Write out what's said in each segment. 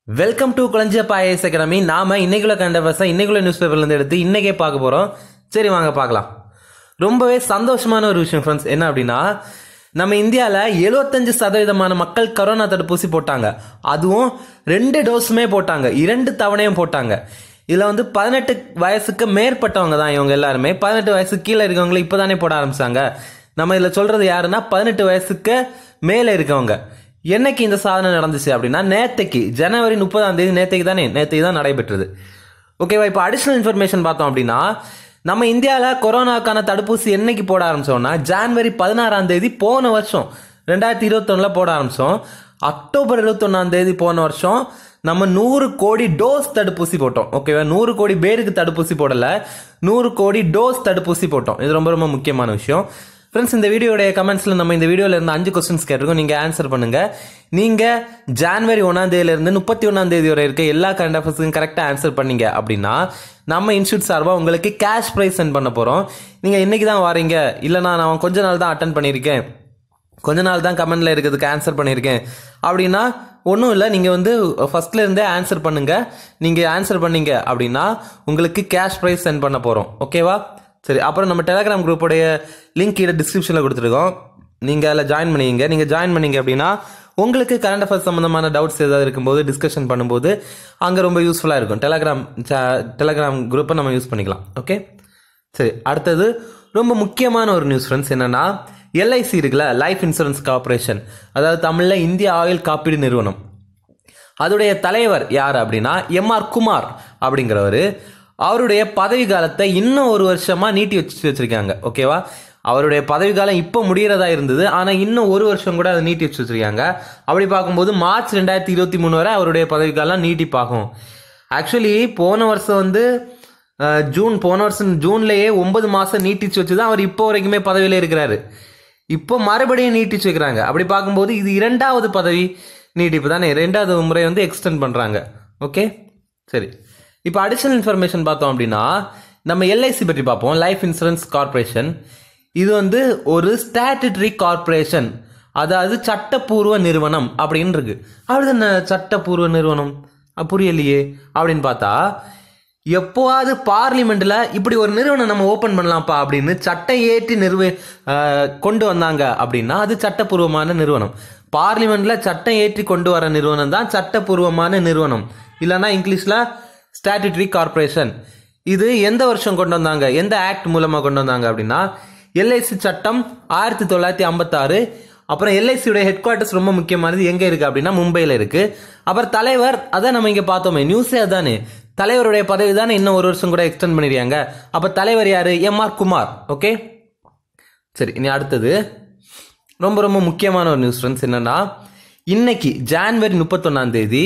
welcome to Kulanjiappa IAS academy நாம இன்னைக்குள்ள கண்ட பசங்க இன்னைக்குள்ள நியூஸ் பேப்பர்லேருந்து எடுத்து இன்னைக்கே பார்க்க போகிறோம் சரி வாங்க பார்க்கலாம் ரொம்பவே சந்தோஷமான ஒரு விஷயம் ஃப்ரெண்ட்ஸ் என்ன அப்படின்னா நம்ம இந்தியாவில் எழுபத்தஞ்சு சதவீதமான மக்கள் கரோனா தடுப்பூசி போட்டாங்க அதுவும் ரெண்டு டோஸுமே போட்டாங்க இரண்டு தவணையும் போட்டாங்க இதில் வந்து பதினெட்டு வயசுக்கு மேற்பட்டவங்க தான் இவங்க எல்லாருமே பதினெட்டு வயசுக்கு கீழே இருக்கவங்களை இப்போ தானே போட ஆரம்பிச்சாங்க நம்ம இதில் சொல்கிறது யாருன்னா பதினெட்டு வயசுக்கு மேலே இருக்கவங்க என்னைக்கு இந்த சாதனை நடந்துச்சு அப்படின்னா நேத்தைக்கு ஜனவரி முப்பதாம் தேதி நேத்தைக்கு தானே நேத்தைக்கு தான் நடைபெற்றது ஓகேவா இப்போ அடிஷ்னல் இன்ஃபர்மேஷன் பார்த்தோம் அப்படின்னா நம்ம இந்தியாவில் கொரோனாக்கான தடுப்பூசி என்னைக்கு போட ஆரம்பிச்சோம்னா ஜான்வரி பதினாறாம் தேதி போன வருஷம் ரெண்டாயிரத்தி இருபத்தொன்னில் போட ஆரம்பிச்சோம் அக்டோபர் இருபத்தொன்னாம் தேதி போன வருஷம் நம்ம நூறு கோடி டோஸ் தடுப்பூசி போட்டோம் ஓகேவா நூறு கோடி பேருக்கு தடுப்பூசி போடல நூறு கோடி டோஸ் தடுப்பூசி போட்டோம் இது ரொம்ப ரொம்ப முக்கியமான விஷயம் ஃப்ரெண்ட்ஸ் இந்த வீடியோடைய கமெண்ட்ஸில் நம்ம இந்த வீடியோவில் இருந்து அஞ்சு கொஸ்டின்ஸ் கேட்டிருக்கோம் நீங்கள் ஆன்சர் பண்ணுங்க நீங்கள் ஜான்வரி ஒன்றாம் தேதியிலேருந்து முப்பத்தி ஒன்றாம் தேதி வரை இருக்க எல்லா கரண்ட் அஃபேர்ஸுக்கும் கரெக்டாக ஆன்சர் பண்ணீங்க அப்படின்னா நம்ம இன்ஸ்டியூட் சார்பாக உங்களுக்கு கேஷ் ப்ரைஸ் சென்ட் பண்ண போகிறோம் நீங்கள் இன்னைக்கு தான் வாரீங்க இல்லைனா நான் கொஞ்ச நாள் தான் அட்டன் பண்ணியிருக்கேன் கொஞ்ச நாள் தான் கமெண்ட்ல இருக்கிறதுக்கு ஆன்சர் பண்ணியிருக்கேன் அப்படின்னா ஒன்றும் இல்லை நீங்கள் வந்து ஃபர்ஸ்ட்ல இருந்தே ஆன்சர் பண்ணுங்க நீங்கள் ஆன்சர் பண்ணீங்க அப்படின்னா உங்களுக்கு கேஷ் ப்ரைஸ் சென்ட் பண்ண போகிறோம் ஓகேவா சரி அப்புறம் நம்ம டெலிகிராம் குரூப்போடைய லிங்க் கீழே டிஸ்கிரிப்ஷனில் கொடுத்துருக்கோம் நீங்கள் அதில் ஜாயின் பண்ணிங்க நீங்கள் ஜாயின் பண்ணீங்க அப்படின்னா உங்களுக்கு கரண்ட் அஃபேர்ஸ் சம்மந்தமான டவுட்ஸ் ஏதாவது இருக்கும்போது டிஸ்கஷன் பண்ணும்போது அங்கே ரொம்ப யூஸ்ஃபுல்லாக இருக்கும் டெலிகிராம் டெலிகிராம் குரூப்பை நம்ம யூஸ் பண்ணிக்கலாம் ஓகே சரி அடுத்தது ரொம்ப முக்கியமான ஒரு நியூஸ் ஃப்ரெண்ட்ஸ் என்னன்னா எல்ஐசி இருக்குல்ல லைஃப் இன்சூரன்ஸ் கார்பரேஷன் அதாவது தமிழில் இந்திய ஆயுள் காப்பீடு நிறுவனம் அதோடைய தலைவர் யார் அப்படின்னா எம்ஆர் குமார் அப்படிங்கிறவர் அவருடைய பதவி காலத்தை இன்னும் ஒரு வருஷமா நீட்டி வச்சு வச்சிருக்காங்க ஓகேவா அவருடைய பதவி காலம் இப்போ முடியறதா இருந்தது ஆனால் இன்னும் ஒரு வருஷம் கூட அதை நீட்டி வச்சு வச்சிருக்காங்க அப்படி பார்க்கும்போது மார்ச் ரெண்டாயிரத்தி இருபத்தி மூணு வரை அவருடைய பதவி காலம் நீட்டிப்பாகும் ஆக்சுவலி போன வருஷம் வந்து அஹ், ஜூன் போன வருஷம் ஜூன்லேயே ஒன்பது மாதம் நீட்டிச்சு வச்சு தான் அவர் இப்போ வரைக்குமே பதவியில் இருக்கிறாரு இப்போ மறுபடியும் நீட்டிச்சு வைக்கிறாங்க அப்படி பார்க்கும்போது இது இரண்டாவது பதவி நீட்டிப்பு தானே ரெண்டாவது முறை வந்து எக்ஸ்டெண்ட் பண்ணுறாங்க ஓகே சரி இப்போ அடிஷனல் இன்ஃபர்மேஷன் பார்த்தோம் அப்படின்னா நம்ம எல்ஐசி பற்றி பார்ப்போம் லைஃப் இன்சூரன்ஸ் கார்ப்பரேஷன் இது வந்து ஒரு ஸ்டாட்டுட்டரி கார்ப்பரேஷன் அதாவது சட்டப்பூர்வ நிறுவனம் அப்படின்னு இருக்கு அப்படிதானே சட்டப்பூர்வ நிறுவனம் அஹ் புரியலையே அப்படின்னு பார்த்தா எப்போவாவது பார்லிமெண்ட்ல இப்படி ஒரு நிறுவனம் நம்ம ஓபன் பண்ணலாம்ப்பா அப்படின்னு சட்டை ஏற்றி நிறுவ அஹ், கொண்டு வந்தாங்க அப்படின்னா அது சட்டப்பூர்வமான நிறுவனம் பார்லிமெண்ட்ல சட்டம் ஏற்றி கொண்டு வர நிறுவனம் தான் சட்டப்பூர்வமான நிறுவனம் இல்லைன்னா இங்கிலீஷ்ல ஸ்டாட்டுட்டரி கார்ப்பரேஷன் இது எந்த வருஷம் கொண்டு வந்தாங்க எந்த ஆக்ட் மூலமா கொண்டு வந்தாங்க அப்படின்னா எல்ஐசி சட்டம் ஆயிரத்தி தொள்ளாயிரத்தி ஐம்பத்தாறு அப்புறம் எல்ஐசியுடைய ஹெட் குவார்ட்டர்ஸ் ரொம்ப முக்கியமானது எங்க இருக்கு அப்படின்னா மும்பையில் இருக்கு அப்புறம் தலைவர் அதான் நம்ம இங்க பார்த்தோமே நியூஸே அதானே தலைவருடைய பதவி தானே இன்னும் ஒரு வருஷம் கூட எக்ஸ்டெண்ட் பண்ணிருக்காங்க அப்ப தலைவர் யாரு எம் ஆர் குமார் ஓகே சரி இனி அடுத்தது ரொம்ப ரொம்ப முக்கியமான ஒரு நியூஸ் ஃப்ரெண்ட்ஸ் என்னன்னா இன்னைக்கு ஜான்வரி முப்பத்தொன்னாம் தேதி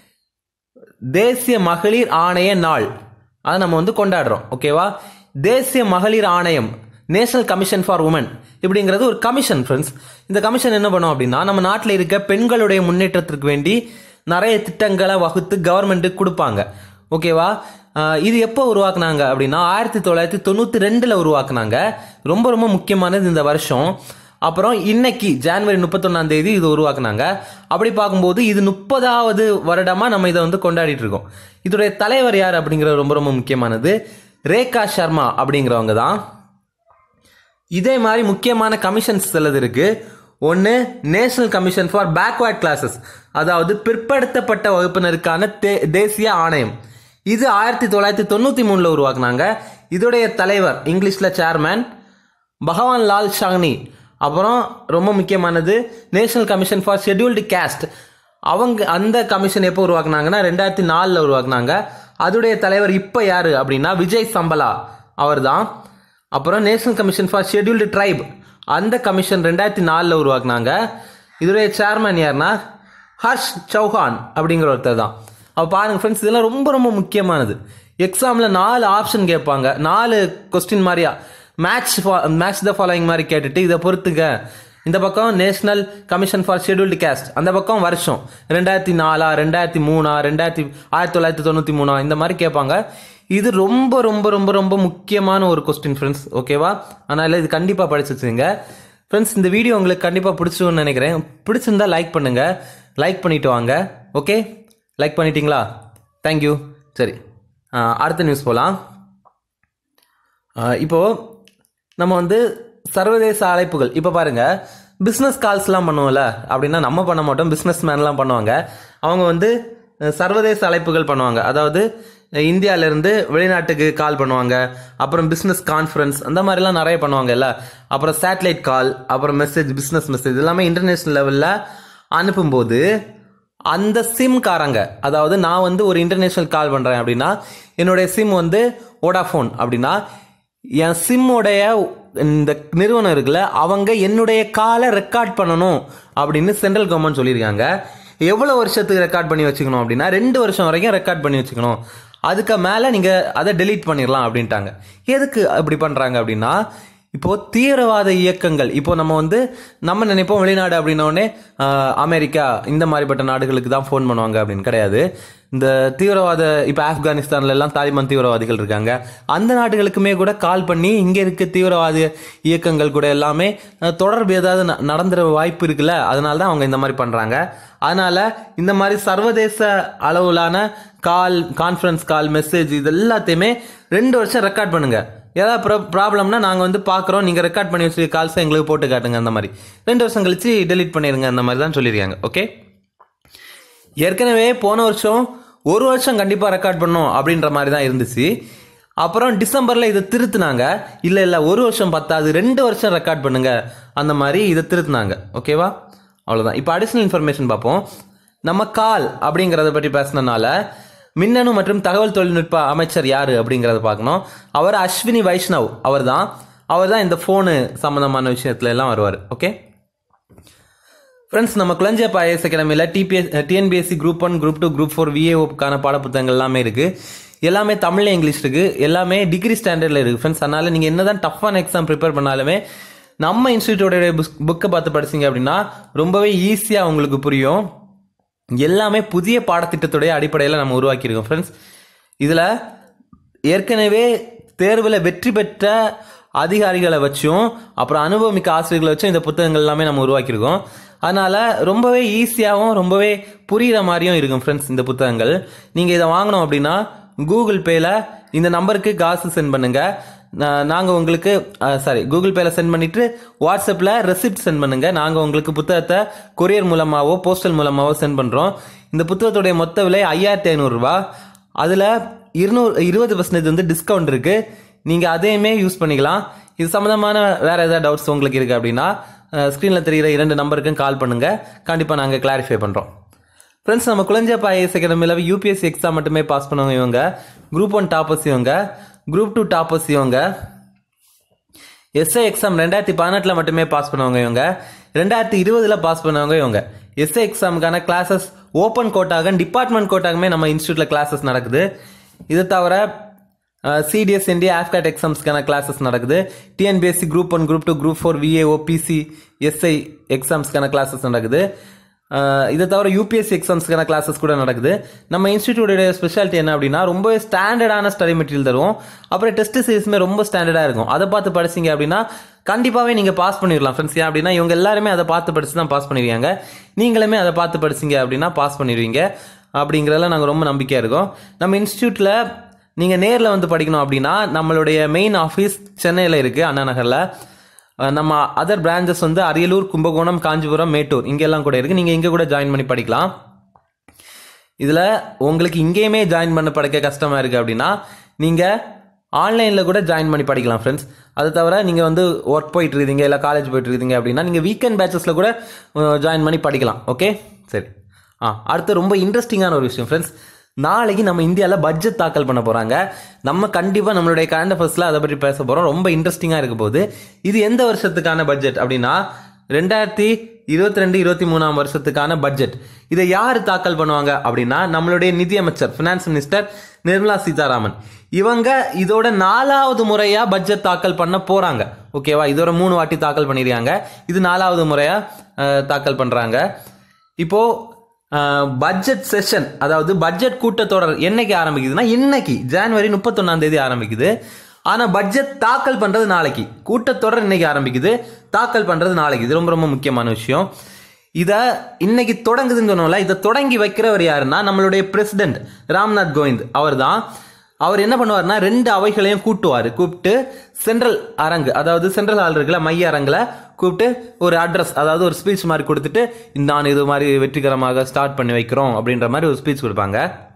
தேசிய மகளிர் ஆணைய நாள் அதை நம்ம வந்து கொண்டாடுறோம் ஓகேவா தேசிய மகளிர் ஆணையம் நேஷனல் கமிஷன் ஃபார் உமன் இப்படிங்கிறது ஒரு கமிஷன் ஃப்ரெண்ட்ஸ் இந்த கமிஷன் என்ன பண்ணும் அப்படின்னா நம்ம நாட்டில் இருக்க பெண்களுடைய முன்னேற்றத்திற்கு வேண்டி நிறைய திட்டங்களை வகுத்து கவர்மெண்ட்டுக்கு கொடுப்பாங்க ஓகேவா ஆஹ் இது எப்போ உருவாக்குனாங்க அப்படின்னா ஆயிரத்தி தொள்ளாயிரத்தி தொண்ணூற்றி ரெண்டில் உருவாக்குனாங்க ரொம்ப ரொம்ப முக்கியமானது இந்த வருஷம் அப்புறம் இன்னைக்கு ஜான்வரி முப்பத்தொன்னாம் தேதி இது உருவாக்குனாங்க அப்படி பார்க்கும்போது இது முப்பதாவது வருடமா நம்ம இதை வந்து கொண்டாடிட்டு இருக்கோம் இதோடைய தலைவர் யார் அப்படிங்கிறது ரொம்ப ரொம்ப முக்கியமானது ரேகா சர்மா அப்படிங்கிறவங்க தான் இதே மாதிரி முக்கியமான கமிஷன்ஸ் சிலது இருக்கு ஒன்று national commission for backward classes அதாவது பிற்படுத்தப்பட்ட வகுப்பினருக்கான தே- தேசிய ஆணையம் இது ஆயிரத்தி தொள்ளாயிரத்தி தொண்ணூற்றி மூணில் உருவாக்குனாங்க இதோடைய தலைவர் இங்கிலீஷில் சேர்மேன் பகவான் லால் ஷாங்னி அப்புறம் ரொம்ப முக்கியமானது national commission for scheduled caste அவங்க அந்த கமிஷன் எப்போ உருவாக்குனாங்கன்னா ரெண்டாயிரத்தி நாலில் உருவாக்குனாங்க அதோடைய தலைவர் இப்போ யாரு அப்படின்னா விஜய் சம்பலா அவர்தான் அப்புறம் national commission for scheduled tribe அந்த கமிஷன் ரெண்டாயிரத்தி நாலில் உருவாக்குனாங்க இதோடைய சேர்மன் யாருன்னா ஹர்ஷ் சௌஹான் அப்படிங்கிற ஒருத்தர் தான் அப்போ பாருங்க ஃப்ரெண்ட்ஸ் இதெல்லாம் ரொம்ப ரொம்ப முக்கியமானது எக்ஸாமில் நாலு ஆப்ஷன் கேட்பாங்க நாலு கொஸ்டின் மாதிரியா மேட்ச் மேட்ச் த ஃபாலோயிங் மாதிரி கேட்டுட்டு இதை பொறுத்துக்க இந்த பக்கம் national commission for scheduled caste அந்த பக்கம் வருஷம் ரெண்டாயிரத்தி நாலா ரெண்டாயிரத்தி மூணா ரெண்டாயிரத்தி ஆயிரத்தி தொள்ளாயிரத்தி தொண்ணூற்றி மூணா இந்த மாதிரி கேட்பாங்க இது ரொம்ப ரொம்ப ரொம்ப ரொம்ப முக்கியமான ஒரு கொஸ்டின் ஃப்ரெண்ட்ஸ் ஓகேவா அதனால் இது கண்டிப்பாக படிச்சு வச்சுங்க ஃப்ரெண்ட்ஸ் இந்த வீடியோ உங்களுக்கு கண்டிப்பாக பிடிச்சிருக்கும்னு நினைக்கிறேன் பிடிச்சிருந்தா லைக் பண்ணுங்க லைக் பண்ணிட்டு வாங்க ஓகே லைக் பண்ணிட்டீங்களா தேங்க்யூ சரி ஆ, அடுத்த நியூஸ் போகலாம் இப்போ நம்ம வந்து சர்வதேச அழைப்புகள் இப்போ பாருங்க பிஸ்னஸ் கால்ஸ்லாம் பண்ணுவோம்ல அப்படின்னா நம்ம பண்ண மாட்டோம் பிஸ்னஸ் மேன்லாம் பண்ணுவாங்க அவங்க வந்து அஹ், சர்வதேச அழைப்புகள் பண்ணுவாங்க அதாவது அஹ், இந்தியாவிலேருந்து வெளிநாட்டுக்கு கால் பண்ணுவாங்க அப்புறம் பிஸ்னஸ் கான்ஃபரன்ஸ் அந்த மாதிரிலாம் நிறைய பண்ணுவாங்கல்ல அப்புறம் சேட்டலைட் கால் அப்புறம் மெசேஜ் பிஸ்னஸ் மெசேஜ் எல்லாமே இன்டர்நேஷ்னல் லெவலில் அனுப்பும்போது அந்த சிம் காரங்க அதாவது நான் வந்து ஒரு இன்டர்நேஷனல் கால் பண்றேன் அப்படின்னா என்னுடைய சிம் வந்து வோடாஃபோன் அப்படின்னா என் சிம்மோடைய இந்த நிறுவனம் இருக்குல்ல அவங்க என்னுடைய காலை ரெக்கார்ட் பண்ணணும் அப்படின்னு சென்ட்ரல் கவர்மெண்ட் சொல்லியிருக்காங்க எவ்வளோ வருஷத்துக்கு ரெக்கார்ட் பண்ணி வச்சுக்கணும் அப்படின்னா ரெண்டு வருஷம் வரைக்கும் ரெக்கார்ட் பண்ணி வச்சுக்கணும் அதுக்கு மேலே நீங்கள் அதை டெலீட் பண்ணிடலாம் அப்படின்ட்டாங்க எதுக்கு அப்படி பண்ணுறாங்க அப்படின்னா இப்போ தீவிரவாத இயக்கங்கள் இப்போ நம்ம வந்து நம்ம நினைப்போம் வெளிநாடு அப்படின்ன உடனே ஆஹ், அமெரிக்கா இந்த மாதிரிப்பட்ட நாடுகளுக்கு தான் ஃபோன் பண்ணுவாங்க அப்படின்னு கிடையாது இந்த தீவிரவாத இப்போ ஆப்கானிஸ்தான்ல எல்லாம் தாலிபான் தீவிரவாதிகள் இருக்காங்க அந்த நாடுகளுக்குமே கூட கால் பண்ணி இங்க இருக்க தீவிரவாத இயக்கங்கள் கூட எல்லாமே அஹ், தொடர்பு ஏதாவது ந- நடந்துற வாய்ப்பு இருக்குல்ல அதனால தான் அவங்க இந்த மாதிரி பண்றாங்க அதனால இந்த மாதிரி சர்வதேச அளவிலான கால் கான்ஃபரன்ஸ் கால் மெசேஜ் இது எல்லாத்தையுமே ரெண்டு வருஷம் ரெக்கார்ட் பண்ணுங்க ஏதாவது ப்ராப்ளம்னா நாங்கள் வந்து பார்க்குறோம் நீங்கள் ரெக்கார்ட் பண்ணி வச்சிருக்க கால்ஸை எங்களுக்கு போட்டு காட்டுங்க அந்த மாதிரி ரெண்டு வருஷம் கழிச்சு டெலீட் பண்ணிடுங்க அந்த மாதிரி தான் சொல்லியிருக்காங்க ஓகே ஏற்கனவே போன வருஷம் ஒரு வருஷம் கண்டிப்பாக ரெக்கார்ட் பண்ணும் அப்படின்ற மாதிரி தான் இருந்துச்சு அப்புறம் டிசம்பரில் இதை திருத்துனாங்க இல்லை இல்லை ஒரு வருஷம் பத்தாது ரெண்டு வருஷம் ரெக்கார்ட் பண்ணுங்க அந்த மாதிரி இதை திருத்துனாங்க ஓகேவா அவ்வளோதான் இப்போ அடிஷ்னல் இன்ஃபர்மேஷன் பார்ப்போம் நம்ம கால் அப்படிங்கிறத பற்றி பேசினனால மின்னணு மற்றும் தகவல் தொழில்நுட்ப அமைச்சர் யார் அப்படிங்கிறத பார்க்கணும் அவர் அஸ்வினி வைஷ்ணவ் அவர் தான் அவர் தான் இந்த ஃபோனு சம்மந்தமான விஷயத்துல எல்லாம் வருவார் ஓகே ஃப்ரெண்ட்ஸ் நம்ம குளஞ்சப்ப ஐஎஸ் அகாடமியில் TPS TNPSC group one group two group four விஏஓக்கான பாடப்புத்தகங்கள் எல்லாமே இருக்குது எல்லாமே தமிழ்ல இங்கிலீஷ் இருக்குது எல்லாமே டிகிரி ஸ்டாண்டர்டில் இருக்குது ஃப்ரெண்ட்ஸ் அதனால் நீங்கள் என்ன தான் டஃப்பான எக்ஸாம் ப்ரிப்பேர் பண்ணாலுமே நம்ம இன்ஸ்டியூட்டோட புக்கை பார்த்து படிச்சீங்க அப்படின்னா ரொம்பவே ஈஸியாக உங்களுக்கு புரியும் எல்லாமே புதிய பாடத்திட்டத்துடைய அடிப்படையில் நம்ம உருவாக்கியிருக்கோம் ஃப்ரெண்ட்ஸ் இதில் ஏற்கனவே தேர்வில் வெற்றி பெற்ற அதிகாரிகளை வச்சும் அப்புறம் அனுபவமிக்க ஆசிரியர்களை வச்சும் இந்த புத்தகங்கள் எல்லாமே நம்ம உருவாக்கியிருக்கோம் அதனால ரொம்பவே ஈஸியாகவும் ரொம்பவே புரிகிற மாதிரியும் இருக்கும் ஃப்ரெண்ட்ஸ் இந்த புத்தகங்கள் நீங்கள் இதை வாங்கணும் அப்படின்னா கூகுள் பேல இந்த நம்பருக்கு காசு சென்ட் பண்ணுங்க நா- நாங்க உங்களுக்கு சாரி கூகுள் பேல சென்ட் பண்ணிட்டு வாட்ஸ்அப்ல ரெசிப்ட் சென்ட் பண்ணுங்க நாங்க உங்களுக்கு புத்தகத்தை கொரியர் மூலமாவோ போஸ்டல் மூலமாவோ சென்ட் பண்றோம் இந்த புத்தகத்துடைய மொத்த விலை ஐயாயிரத்தி ஐநூறு ரூபாய் அதுல இருநூறு இருபது பர்சன்டேஜ் வந்து டிஸ்கவுண்ட் இருக்கு நீங்க அதையுமே யூஸ் பண்ணிக்கலாம் இது சம்பந்தமான வேற ஏதாவது டவுட்ஸ் உங்களுக்கு இருக்கு அப்படின்னா ஸ்க்ரீனில் தெரிகிற இரண்டு நம்பருக்கும் கால் பண்ணுங்க கண்டிப்பாக நாங்கள் கிளாரிஃபை பண்ணுறோம் ஃப்ரெண்ட்ஸ் நம்ம குழஞ்சப்பா ஐஎஸ் அகாடமியில் யூபிஎஸ்சி எக்ஸாம் மட்டுமே பாஸ் பண்ணவங்க இவங்க குரூப் ஒன் டாப்பர்ஸ் இவங்க குரூப் டூ டாப்பர்ஸ் இவங்க எஸ்ஐ எக்ஸாம் ரெண்டாயிரத்தி பதினெட்டில் மட்டுமே பாஸ் பண்ணவங்க இவங்க ரெண்டாயிரத்தி இருபதில் பாஸ் பண்ணவங்க இவங்க எஸ்ஐ எக்ஸாமுக்கான கிளாஸஸ் ஓப்பன் கோட்டாக டிபார்ட்மெண்ட் கோட்டாகவே நம்ம இன்ஸ்டியூட்டில் கிளாஸஸ் நடக்குது இது தவிர சிடிஎஸ் இந்தியா ஆஃப்கேட் எக்ஸாம்ஸ்க்கான கிளாஸஸ் நடக்குது TNPSC group one group two group four VAO PC SI எக்ஸாம்ஸ்க்கான கிளாஸஸ் நடக்குது அஹ் இதை தவிர யூபிஎஸ்சி எக்ஸாம்ஸ்க்கான கிளாஸஸ் கூட நடக்குது நம்ம இன்ஸ்டியூட்டோட ஸ்பெஷாலிட்டி என்ன அப்படின்னா ரொம்பவே ஸ்டாண்டர்டான ஸ்டடி மெட்டீரியல் தருவோம் அப்புறம் டெஸ்ட் சீரிஸுமே ரொம்ப ஸ்டாண்டர்டாக இருக்கும் அதை பார்த்து படிச்சீங்க அப்படின்னா கண்டிப்பாகவே நீங்கள் பாஸ் பண்ணிடலாம் ஃப்ரெண்ட்ஸ் ஏன் அப்படின்னா இவங்க எல்லாருமே அதை பார்த்து படிச்சு தான் பாஸ் பண்ணிடுவாங்க நீங்களுமே அதை பார்த்து படிச்சீங்க அப்படின்னா பாஸ் பண்ணிடுவீங்க அப்படிங்கிறதுல நாங்கள் ரொம்ப நம்பிக்கையாக இருக்கோம் நம்ம இன்ஸ்டியூட்டில் நீங்கள் நேரில் வந்து படிக்கணும் அப்படின்னா நம்மளுடைய மெயின் ஆஃபீஸ் சென்னையில் இருக்குது அண்ணா நகரில் அஹ் நம்ம அதர் பிரான்ச்சஸ் வந்து அரியலூர் கும்பகோணம் காஞ்சிபுரம் மேட்டூர் இங்கெல்லாம் கூட இருக்குது நீங்கள் இங்கே கூட ஜாயின் பண்ணி படிக்கலாம் இதில் உங்களுக்கு இங்கேயுமே ஜாயின் பண்ண படிக்க கஷ்டமாக இருக்குது அப்படின்னா நீங்கள் ஆன்லைனில் கூட ஜாயின் பண்ணி படிக்கலாம் ஃப்ரெண்ட்ஸ் அது தவிர நீங்கள் வந்து ஒர்க் போயிட்டு இருக்கீங்க இல்லை காலேஜ் போயிட்டு இருக்கீங்க அப்படின்னா நீங்கள் வீக்கெண்ட் பேச்சஸில் கூட ஜாயின் பண்ணி படிக்கலாம் ஓகே சரி ஆ அடுத்து ரொம்ப இன்ட்ரெஸ்டிங்கான ஒரு விஷயம் ஃப்ரெண்ட்ஸ் நாளைக்கு நம்ம இந்தியாவில் பட்ஜெட் தாக்கல் பண்ண போகிறாங்க நம்ம கண்டிப்பாக நம்மளுடைய கரண்ட் அஃபேர்ஸில் அதை பற்றி பேச போகிறோம் ரொம்ப இன்ட்ரெஸ்டிங்காக இருக்க போகுது இது எந்த வருஷத்துக்கான பட்ஜெட் அப்படின்னா ரெண்டாயிரத்தி இருபத்தி ரெண்டு இருபத்தி மூணாம் வருஷத்துக்கான பட்ஜெட் இதை யார் தாக்கல் பண்ணுவாங்க அப்படின்னா நம்மளுடைய நிதியமைச்சர் ஃபினான்ஸ் மினிஸ்டர் நிர்மலா சீதாராமன் இவங்க இதோட நாலாவது முறையா பட்ஜெட் தாக்கல் பண்ண போறாங்க ஓகேவா இதோட மூணு வாட்டி தாக்கல் பண்ணிருக்காங்க இது நாலாவது முறையா அஹ், தாக்கல் பண்றாங்க இப்போ பட்ஜெட் செஷன் அதாவது பட்ஜெட் கூட்டத்தொடர் என்னைக்கு ஆரம்பிக்குதுன்னா இன்னைக்கு ஜனவரி முப்பத்தொன்னாம் தேதி ஆரம்பிக்குது ஆனா பட்ஜெட் தாக்கல் பண்றது நாளைக்கு கூட்டத்தொடர் இன்னைக்கு ஆரம்பிக்குது தாக்கல் பண்றது நாளைக்கு இது ரொம்ப ரொம்ப முக்கியமான விஷயம் இதை இன்னைக்கு தொடங்குதுன்னு சொன்னோம்ல இதை தொடங்கி வைக்கிறவர் யாருன்னா நம்மளுடைய பிரசிடென்ட் ராம்நாத் கோவிந்த் அவர் தான் அவர் என்ன பண்ணுவார்னா ரெண்டு அவைகளையும் கூட்டுவார் கூப்பிட்டு சென்ட்ரல் அரங்கு அதாவது சென்ட்ரல் ஹால் இருக்குல்ல மைய அரங்கில் கூப்பிட்டு ஒரு அட்ரஸ் அதாவது ஒரு ஸ்பீச் மாதிரி கொடுத்துட்டு நான் இது மாதிரி வெற்றிகரமாக ஸ்டார்ட் பண்ணி வைக்கிறோம் அப்படின்ற மாதிரி ஒரு ஸ்பீச் கொடுப்பாங்க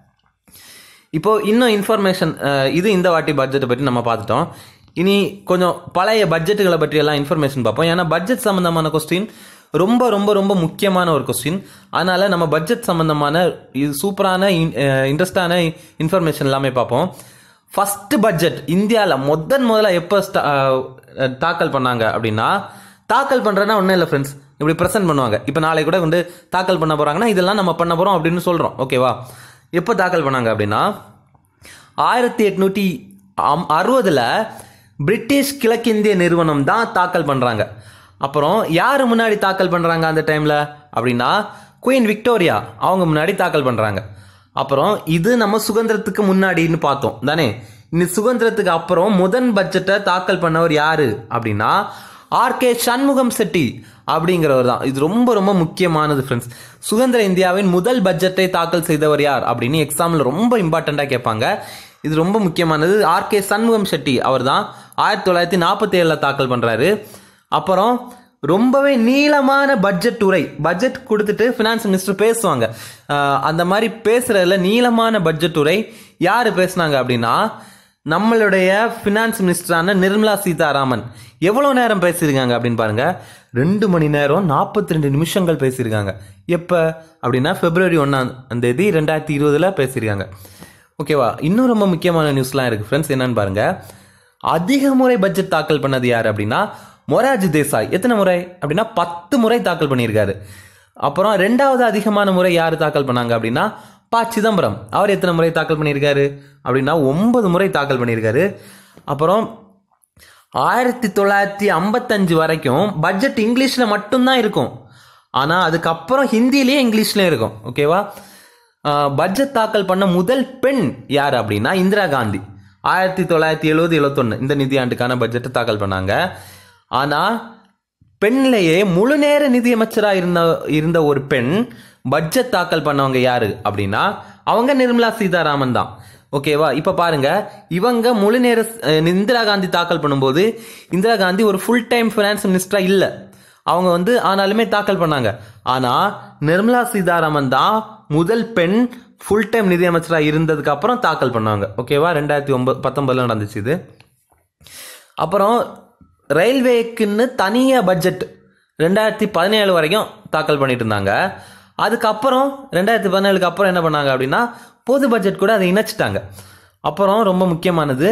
இப்போ இன்னும் இன்ஃபர்மேஷன் இது இந்த வாட்டி பட்ஜெட்டை பற்றி நம்ம பார்த்துட்டோம் இனி கொஞ்சம் பழைய பட்ஜெட்டுகளை பற்றி எல்லாம் இன்ஃபர்மேஷன் பார்ப்போம் ஏன்னா பட்ஜெட் சம்மந்தமான கொஸ்டின் ரொம்ப ரொம்ப ரொம்ப முக்கியமான ஒரு கொஸ்டின் அதனால நம்ம பட்ஜெட் சம்மந்தமான இது சூப்பரான இன்ட்ரெஸ்டான இன்ஃபர்மேஷன் எல்லாமே பார்ப்போம் ஃபர்ஸ்ட் பட்ஜெட் இந்தியாவில் முதன் முதல்ல எப்போ தாக்கல் பண்ணாங்க அப்படின்னா தாக்கல் பண்ணுறேன்னா ஒன்றும் இல்லை ஃப்ரெண்ட்ஸ் இப்படி ப்ரெசென்ட் பண்ணுவாங்க இப்போ நாளை கூட வந்து தாக்கல் பண்ண போகிறாங்கன்னா இதெல்லாம் நம்ம பண்ண போகிறோம் அப்படின்னு சொல்கிறோம் ஓகேவா எப்போ தாக்கல் பண்ணாங்க அப்படின்னா ஆயிரத்தி எட்நூற்றி அம் அறுபதில் பிரிட்டிஷ் கிழக்கிந்திய நிறுவனம் தான் தாக்கல் பண்ணுறாங்க அப்புறம் யார் முன்னாடி தாக்கல் பண்ணுறாங்க அந்த டைமில் அப்படின்னா குயின் விக்டோரியா அவங்க முன்னாடி தாக்கல் பண்ணுறாங்க அப்புறம் இது நம்ம சுதந்திரத்துக்கு முன்னாடின்னு பார்த்தோம் தானே இந்த சுதந்திரத்துக்கு அப்புறம் முதன் பட்ஜெட்டை தாக்கல் பண்ணவர் யாரு அப்படின்னா ஆர்கே சண்முகம் செட்டி அப்படிங்கிறவர் தான் இது ரொம்ப ரொம்ப முக்கியமானது ஃப்ரெண்ட்ஸ் சுதந்திர இந்தியாவின் முதல் பட்ஜெட்டை தாக்கல் செய்தவர் யார் அப்படின்னு எக்ஸாமில் ரொம்ப இம்பார்ட்டண்ட்டாக கேட்பாங்க இது ரொம்ப முக்கியமானது ஆர்கே சண்முகம் செட்டி அவர் தான் ஆயிரத்தி தொள்ளாயிரத்தி நாற்பத்தி ஏழில் தாக்கல் பண்ணுறாரு அப்புறம் ரொம்பவே நீளமான பட்ஜெட் உரை பட்ஜெட் கொடுத்துட்டு ஃபினான்ஸ் மினிஸ்டர் பேசுவாங்க அஹ் அந்த மாதிரி பேசுறதுல நீளமான பட்ஜெட் உரை யார் பேசுனாங்க அப்படின்னா நம்மளுடைய ஃபினான்ஸ் மினிஸ்டரான நிர்மலா சீதாராமன் எவ்வளோ நேரம் பேசியிருக்காங்க அப்படின்னு பாருங்க ரெண்டு மணி நேரம் நாற்பத்தி ரெண்டு நிமிஷங்கள் பேசியிருக்காங்க எப்போ அப்படின்னா பிப்ரவரி ஒன்றாம் தேதி ரெண்டாயிரத்தி இருபதுல பேசியிருக்காங்க ஓகேவா இன்னும் ரொம்ப முக்கியமான நியூஸ்லாம் இருக்குது ஃப்ரெண்ட்ஸ் என்னன்னு பாருங்க அதிக முறை பட்ஜெட் தாக்கல் பண்ணது யார் அப்படின்னா மொராஜி தேசாய் எத்தனை முறை அப்படின்னா பத்து முறை தாக்கல் பண்ணியிருக்காரு அப்புறம் ரெண்டாவது அதிகமான முறை யார் தாக்கல் பண்ணாங்க அப்படின்னா ப சிதம்பரம் அவர் எத்தனை முறை தாக்கல் பண்ணியிருக்காரு அப்படின்னா ஒன்பது முறை தாக்கல் பண்ணியிருக்காரு அப்புறம் ஆயிரத்தி தொள்ளாயிரத்தி ஐம்பத்தஞ்சு வரைக்கும் பட்ஜெட் இங்கிலீஷில் மட்டும்தான் இருக்கும் ஆனால் அதுக்கப்புறம் ஹிந்திலேயே இங்கிலீஷ்லேயும் இருக்கும் ஓகேவா பட்ஜெட் தாக்கல் பண்ண முதல் பெண் யார் அப்படின்னா இந்திரா காந்தி ஆயிரத்தி தொள்ளாயிரத்தி எழுபது எழுபத்தொன்று இந்த நிதியாண்டுக்கான பட்ஜெட்டை தாக்கல் பண்ணாங்க ஆனால் பெண்ணிலேயே முழு நேர நிதியமைச்சராக இருந்த இருந்த ஒரு பெண் பட்ஜெட் தாக்கல் பண்ணவங்க யாரு அப்படின்னா அவங்க நிர்மலா சீதாராமன் தான் ஓகேவா இப்போ பாருங்க இவங்க முழு நேர அஹ், இந்திரா காந்தி தாக்கல் பண்ணும்போது இந்திரா காந்தி ஒரு ஃபுல் டைம் ஃபினான்ஸ் மினிஸ்டரா இல்லை அவங்க வந்து ஆனாலுமே தாக்கல் பண்ணாங்க ஆனா நிர்மலா சீதாராமன் தான் முதல் பெண் ஃபுல் டைம் நிதியமைச்சரா இருந்ததுக்கு அப்புறம் தாக்கல் பண்ணாங்க ஓகேவா ரெண்டாயிரத்தி ஒன்பது பத்தொன்பதுல நடந்துச்சு இது அப்புறம் ரயில்வேக்குன்னு தனியாக பட்ஜெட் ரெண்டாயிரத்தி பதினேழு வரைக்கும் தாக்கல் பண்ணிட்டு இருந்தாங்க அதுக்கப்புறம் ரெண்டாயிரத்தி பதினேழுக்கு அப்புறம் என்ன பண்ணாங்க அப்படின்னா பொது பட்ஜெட் கூட அதை இணைச்சிட்டாங்க அப்புறம் ரொம்ப முக்கியமானது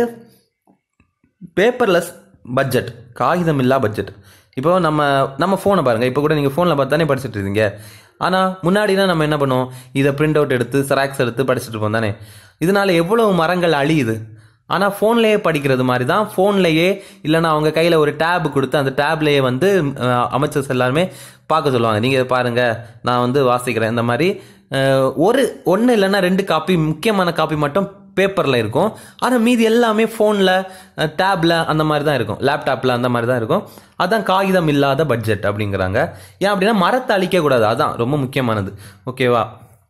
பேப்பர்லெஸ் பட்ஜெட் காகிதம் இல்லா பட்ஜெட் இப்போ நம்ம நம்ம ஃபோனை பாருங்கள் இப்போ கூட நீங்கள் ஃபோனில் பார்த்து தானே படிச்சுட்டு இருக்கீங்க ஆனால் முன்னாடினா நம்ம என்ன பண்ணுவோம் இதை பிரிண்ட் அவுட் எடுத்து செராக்ஸ் எடுத்து படிச்சுட்டு இருப்போம் தானே இதனால எவ்வளவு மரங்கள் அழியுது ஆனால் ஃபோன்லேயே படிக்கிறது மாதிரி தான் ஃபோன்லேயே இல்லைன்னா அவங்க கையில் ஒரு டேப் கொடுத்து அந்த டேப்லேயே வந்து அஹ், அமைச்சர்ஸ் எல்லாருமே பார்க்க சொல்லுவாங்க நீங்கள் பாருங்கள் நான் வந்து வாசிக்கிறேன் இந்த மாதிரி அஹ், ஒரு ஒன்று இல்லைன்னா ரெண்டு காப்பி முக்கியமான காப்பி மட்டும் பேப்பரில் இருக்கும் ஆனால் மீதி எல்லாமே ஃபோனில் டேப்பில் அந்த மாதிரி தான் இருக்கும் லேப்டாப்பில் அந்த மாதிரி தான் இருக்கும் அதான் காகிதம் இல்லாத பட்ஜெட் அப்படிங்கிறாங்க ஏன் அப்படின்னா மரத்தை அழிக்கக்கூடாது அதான் ரொம்ப முக்கியமானது ஓகேவா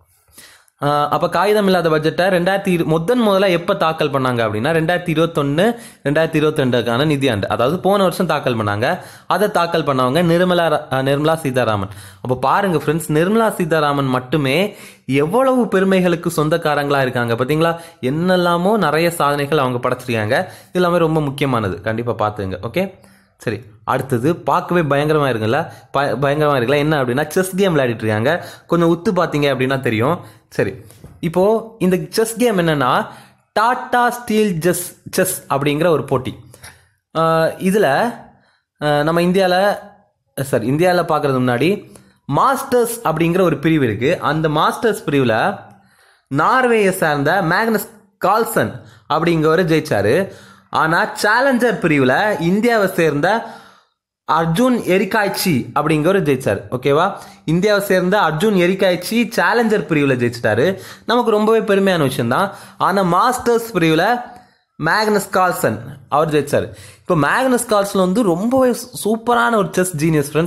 அப்போ காகிதம் இல்லாத பட்ஜெட்டை ரெண்டாயிரத்தி இரு முதன் முதல்ல எப்போ தாக்கல் பண்ணாங்க அப்படின்னா ரெண்டாயிரத்தி இருபத்தொன்று ரெண்டாயிரத்தி இருபத்தெண்டுக்கான நிதியாண்டு அதாவது போன வருஷம் தாக்கல் பண்ணாங்க அதை தாக்கல் பண்ணவங்க நிர்மலா ரா- அஹ் நிர்மலா சீதாராமன் அப்போ பாருங்க ஃப்ரெண்ட்ஸ் நிர்மலா சீதாராமன் மட்டுமே எவ்வளவு பெருமைகளுக்கு சொந்தக்காரங்களா இருக்காங்க பார்த்தீங்களா என்னெல்லாமோ நிறைய சாதனைகள் அவங்க படைச்சிருக்காங்க இது எல்லாமே ரொம்ப முக்கியமானது கண்டிப்பாக பார்த்துங்க ஓகே சரி அடுத்தது பார்க்கவே பயங்கரமாக இருக்குல்ல ப பயங்கரமாக இருக்குல்ல என்ன அப்படின்னா செஸ் கேம் விளையாடிட்டு இருக்காங்க கொஞ்சம் உத்து பார்த்தீங்க அப்படின்னா தெரியும் சரி இப்போ இந்த செஸ் கேம் என்னன்னா டாடா ஸ்டீல் ஜெஸ் செஸ் அப்படிங்கிற ஒரு போட்டி இதில் நம்ம இந்தியாவில் சார் இந்தியாவில் பார்க்குறது முன்னாடி மாஸ்டர்ஸ் அப்படிங்கிற ஒரு பிரிவு இருக்குது அந்த மாஸ்டர்ஸ் பிரிவில் நார்வேயை சார்ந்த மேக்னஸ் கால்சன் அப்படிங்கிறவர் ஜெயிச்சாரு ஆனால் சேலஞ்சர் பிரிவில் இந்தியாவை சேர்ந்த அர்ஜுன் எரிகாய்ச்சி அப்படிங்கிறவர் ஜெயிச்சார் ஓகேவா இந்தியாவை சேர்ந்த அர்ஜுன் எரிகாய்ச்சி சேலஞ்சர் பிரிவில் ஜெயிச்சிட்டாரு நமக்கு ரொம்பவே பெருமையான விஷயம்தான் ஆனால் மாஸ்டர்ஸ் பிரிவில் மேக்னஸ் கால்சன் அவர் ஜெயிச்சார் இப்போ மேக்னஸ் கால்சன் வந்து ரொம்பவே சூப்பரான ஒரு செஸ் ஜீனியஸ் ஃப்ரெண்ட்ஸ்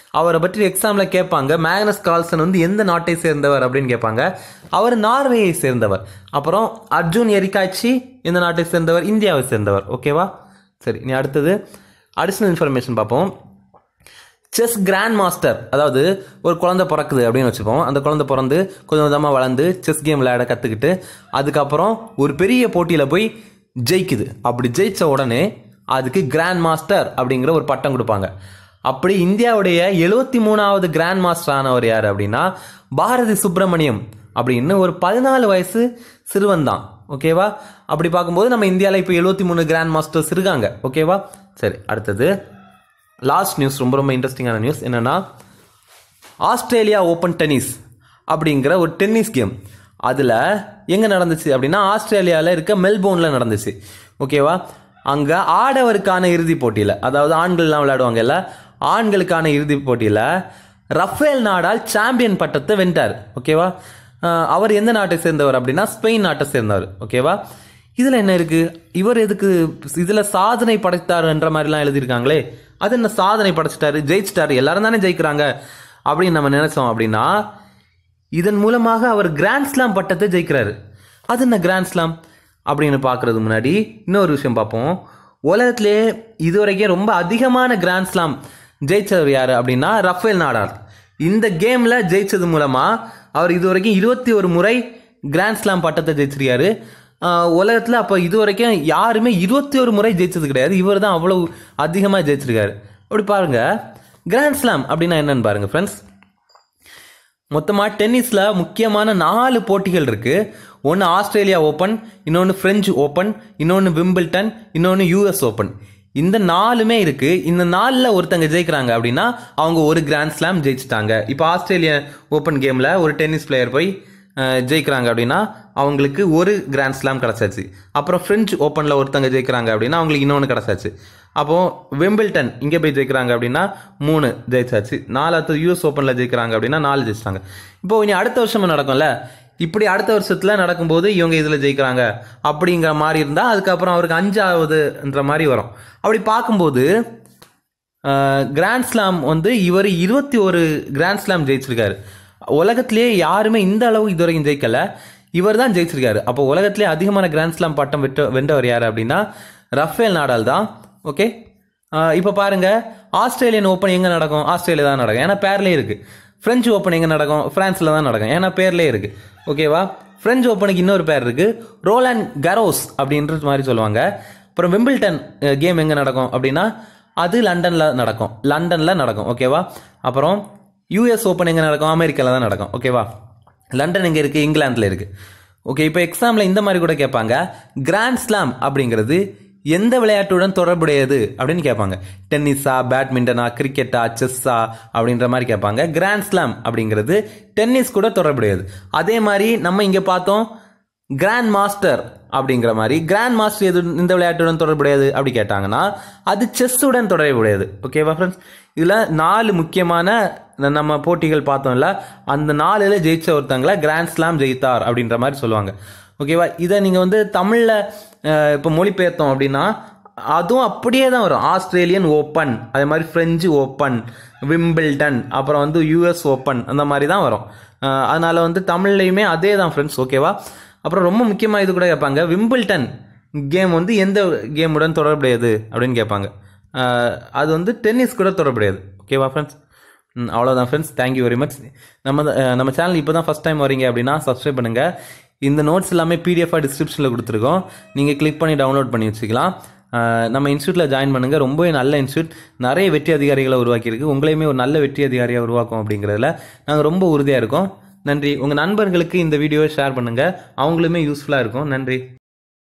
அவரை பற்றி எக்ஸாமில் கேட்பாங்க மேக்னஸ் கால்சன் வந்து எந்த நாட்டை சேர்ந்தவர் அப்படின்னு கேட்பாங்க அவர் நார்வேயை சேர்ந்தவர் அப்புறம் அர்ஜுன் எரிகாய்ச்சி எந்த நாட்டை சேர்ந்தவர் இந்தியாவை சேர்ந்தவர் ஓகேவா சரி நீ அடுத்தது அடிஷ்னல் இன்ஃபர்மேஷன் பார்ப்போம் செஸ் கிராண்ட் மாஸ்டர் அதாவது ஒரு குழந்தை பிறக்குது அப்படின்னு வச்சுப்போம் அந்த குழந்தை பிறந்து கொஞ்சம் கொஞ்சமாக வளர்ந்து செஸ் கேம் விளையாட கற்றுக்கிட்டு அதுக்கப்புறம் ஒரு பெரிய போட்டியில் போய் ஜெயிக்குது அப்படி ஜெயிச்ச உடனே அதுக்கு கிராண்ட் மாஸ்டர் அப்படிங்கிற ஒரு பட்டம் கொடுப்பாங்க அப்படி இந்தியாவுடைய எழுபத்தி மூணாவது கிராண்ட் மாஸ்டர் ஆனவர் யார் அப்படின்னா பாரதி சுப்பிரமணியம் அப்படின்னு ஒரு பதினாலு வயசு சிறுவன் தான் ஓகேவா அப்படி பார்க்கும்போது நம்ம இந்தியாவில் இப்போ எழுபத்தி மூணு கிராண்ட் மாஸ்டர்ஸ் இருக்காங்க ஓகேவா சரி அடுத்தது லாஸ்ட் நியூஸ் ரொம்ப ரொம்ப இன்ட்ரெஸ்டிங்கான நியூஸ் என்னன்னா ஆஸ்திரேலியா ஓப்பன் டென்னிஸ் அப்படிங்கிற ஒரு டென்னிஸ் கேம் அதில் எங்கே நடந்துச்சு அப்படின்னா ஆஸ்திரேலியாவில் இருக்க மெல்போர்னில் நடந்துச்சு ஓகேவா அங்கே ஆடவருக்கான இறுதிப் போட்டியில் அதாவது ஆண்கள்லாம் விளையாடுவாங்கல்ல ஆண்களுக்கான இறுதிப் போட்டியில் ரஃபேல் நாடால் சாம்பியன் பட்டத்தை வென்றார் ஓகேவா அஹ் அவர் எந்த நாட்டை சேர்ந்தவர் அப்படின்னா ஸ்பெயின் நாட்டை சேர்ந்தவர் ஓகேவா இதில் என்ன இருக்கு இவர் எதுக்கு இதில் சாதனை படைத்தாருன்ற மாதிரிலாம் எழுதியிருக்காங்களே அது என்ன சாதனை படைச்சிட்டாரு ஜெயிச்சிட்டாரு எல்லாரும் தானே ஜெயிக்கிறாங்க அப்படின்னு நம்ம நினைச்சோம் அப்படின்னா இதன் மூலமாக அவர் கிராண்ட் ஸ்லாம் பட்டத்தை ஜெயிக்கிறாரு அது என்ன கிராண்ட் ஸ்லாம் அப்படின்னு பார்க்கறது முன்னாடி இன்னொரு விஷயம் பார்ப்போம் உலகத்திலே இதுவரைக்கும் ரொம்ப அதிகமான கிராண்ட் ஸ்லாம் ஜெயிச்சவர் யார் அப்படின்னா ரஃபேல் நாடார் இந்த கேமில் ஜெயிச்சது மூலமாக அவர் இதுவரைக்கும் இருபத்தி ஒரு முறை கிராண்ட் ஸ்லாம் பட்டத்தை ஜெயிச்சிருக்காரு உலகத்தில் அப்போ இது வரைக்கும் யாருமே இருபத்தி ஒரு முறை ஜெயிச்சது கிடையாது இவர் தான் அவ்வளோ அதிகமாக ஜெயிச்சிருக்காரு அப்படி பாருங்க கிராண்ட் ஸ்லாம் அப்படின்னா என்னன்னு பாருங்க ஃப்ரெண்ட்ஸ் மொத்தமாக டென்னிஸில் முக்கியமான நாலு போட்டிகள் இருக்குது ஒன்று ஆஸ்திரேலியா ஓப்பன் இன்னொன்று ஃப்ரெஞ்சு ஓப்பன் இன்னொன்று விம்பிள்டன் இன்னொன்று யூஎஸ் ஓப்பன் இந்த நாலுமே இருக்குது இந்த நாலில் ஒருத்தங்க ஜெயிக்கிறாங்க அப்படின்னா அவங்க ஒரு கிராண்ட் ஸ்லாம் ஜெயிச்சிட்டாங்க இப்போ ஆஸ்திரேலியா ஓப்பன் கேமில் ஒரு டென்னிஸ் பிளேயர் போய் அஹ், ஜெயிக்கிறாங்க அப்படின்னா அவங்களுக்கு ஒரு கிராண்ட் ஸ்லாம் கிடச்சாச்சு அப்புறம் ஃப்ரெஞ்சு ஓப்பனில் ஒருத்தங்க ஜெயிக்கிறாங்க அப்படின்னா அவங்களுக்கு இன்னொன்று கிடச்சாச்சு அப்போது வெம்பிள்டன் இங்கே போய் ஜெயிக்கிறாங்க அப்படின்னா மூணு ஜெயிச்சாச்சு நாலாவது யூஎஸ் ஓப்பனில் ஜெயிக்கிறாங்க அப்படின்னா நாலு ஜெயிச்சிட்டாங்க இப்போ இனி அடுத்த வருஷம் நடக்கும்ல இப்படி அடுத்த வருஷத்தில் நடக்கும்போது இவங்க இதில் ஜெயிக்கிறாங்க அப்படிங்கிற மாதிரி இருந்தால் அதுக்கப்புறம் அவருக்கு அஞ்சாவதுன்ற மாதிரி வரும் அப்படி பார்க்கும்போது கிராண்ட் ஸ்லாம் வந்து இவர் இருபத்தி ஒரு கிராண்ட் ஸ்லாம் ஜெயிச்சிருக்காரு உலகத்திலேயே யாருமே இந்த அளவு இதுவரைக்கும் ஜெயிக்கல இவர் தான் ஜெயிச்சிருக்காரு அப்போ உலகத்திலே அதிகமான கிராண்ட் ஸ்லாம் பட்டம் வெட்ட வென்றவர் யார் அப்படின்னா ரஃபேல் நாடால் தான் ஓகே இப்போ பாருங்க ஆஸ்திரேலியன் ஓப்பன் எங்கே நடக்கும் ஆஸ்திரேலியா தான் நடக்கும் ஏன்னா பேர்லேயே இருக்கு ஃப்ரெஞ்சு ஓப்பன் எங்கே நடக்கும் ஃப்ரான்ஸில் தான் நடக்கும் ஏன்னா பேர்லேயே இருக்கு ஓகேவா ஃப்ரெஞ்சு ஓப்பனுக்கு இன்னொரு பேர் இருக்கு ரோலாண்ட் கரோஸ் அப்படின்றது மாதிரி சொல்லுவாங்க அப்புறம் விம்பிள்டன் கேம் எங்கே நடக்கும் அப்படின்னா அது லண்டனில் நடக்கும் லண்டனில் நடக்கும் ஓகேவா அப்புறம் யூஎஸ் ஓப்பன் எங்கே நடக்கும் அமெரிக்காவில் தான் நடக்கும் ஓகேவா லண்டன் எங்கே இருக்குது இங்கிலாந்தில் இருக்குது ஓகே இப்போ எக்ஸாமில் இந்த மாதிரி கூட கேட்பாங்க கிராண்ட் ஸ்லாம் அப்படிங்கிறது எந்த விளையாட்டுடன் தொடர்புடையது அப்படின்னு கேட்பாங்க டென்னிஸா பேட்மிண்டனா கிரிக்கெட்டா செஸ்ஸா அப்படின்ற மாதிரி கேட்பாங்க கிராண்ட் ஸ்லாம் அப்படிங்கிறது டென்னிஸ் கூட தொடர்புடையது அதே மாதிரி நம்ம இங்கே பார்த்தோம் கிராண்ட் மாஸ்டர் அப்படிங்கிற மாதிரி கிராண்ட் மாஸ்டர் எது இந்த விளையாட்டுடன் தொடர்புடையது அப்படி கேட்டாங்கன்னா அது செஸ்ஸுடன் தொடர்புடையது ஓகேவா ஃப்ரெண்ட்ஸ் இதில் நாலு முக்கியமான ந- நம்ம போட்டிகள் பார்த்தோம்ல அந்த நாலுல ஜெயிச்ச ஒருத்தங்கள கிராண்ட் ஸ்லாம் ஜெயித்தார் அப்படின்ற மாதிரி சொல்லுவாங்க ஓகேவா இதை நீங்கள் வந்து தமிழில் இப்போ மொழிபெயர்த்தோம் அப்படின்னா அதுவும் அப்படியே தான் வரும் ஆஸ்திரேலியன் ஓப்பன் அதே மாதிரி ஃப்ரெஞ்சு ஓப்பன் விம்பிள்டன் அப்புறம் வந்து யூஎஸ் ஓப்பன் அந்த மாதிரி தான் வரும் அஹ் அதனால வந்து தமிழ்லையுமே அதே தான் ஃப்ரெண்ட்ஸ் ஓகேவா அப்புறம் ரொம்ப முக்கியமாக இது கூட கேட்பாங்க விம்பிள்டன் கேம் வந்து எந்த கேமுடன் தொடர்புடையது அப்படின்னு கேட்பாங்க அஹ் அது வந்து டென்னிஸ் கூட தொடர்புடையது ஓகேவா ஃப்ரெண்ட்ஸ் அவ்வளோதான் ஃப்ரெண்ட்ஸ் தேங்க்யூ வெரி மச் நம்ம அஹ் நம்ம சேனல் இப்போ தான் ஃபஸ்ட் டைம் வரீங்க அப்படின்னா சப்ஸ்கிரைப் பண்ணுங்கள் இந்த நோட்ஸ் எல்லாமே பிடிஎஃபாக டிஸ்கிரிப்ஷனில் கொடுத்துருக்கோம் நீங்கள் கிளிக் பண்ணி டவுன்லோட் பண்ணி வச்சுக்கலாம் அஹ் நம்ம இன்ஸ்டியூட்டில் ஜாயின் பண்ணுங்கள் ரொம்பவே நல்ல இன்ஸ்டியூட் நிறைய வெற்றி அதிகாரிகளை உருவாக்கியிருக்கு உங்களையுமே ஒரு நல்ல வெற்றி அதிகாரியாக உருவாக்கும் அப்படிங்கிறதுல நாங்கள் ரொம்ப உறுதியாக இருக்கோம் நன்றி உங்கள் நண்பர்களுக்கு இந்த வீடியோவை ஷேர் பண்ணுங்கள் அவங்களுமே யூஸ்ஃபுல்லாக இருக்கும் நன்றி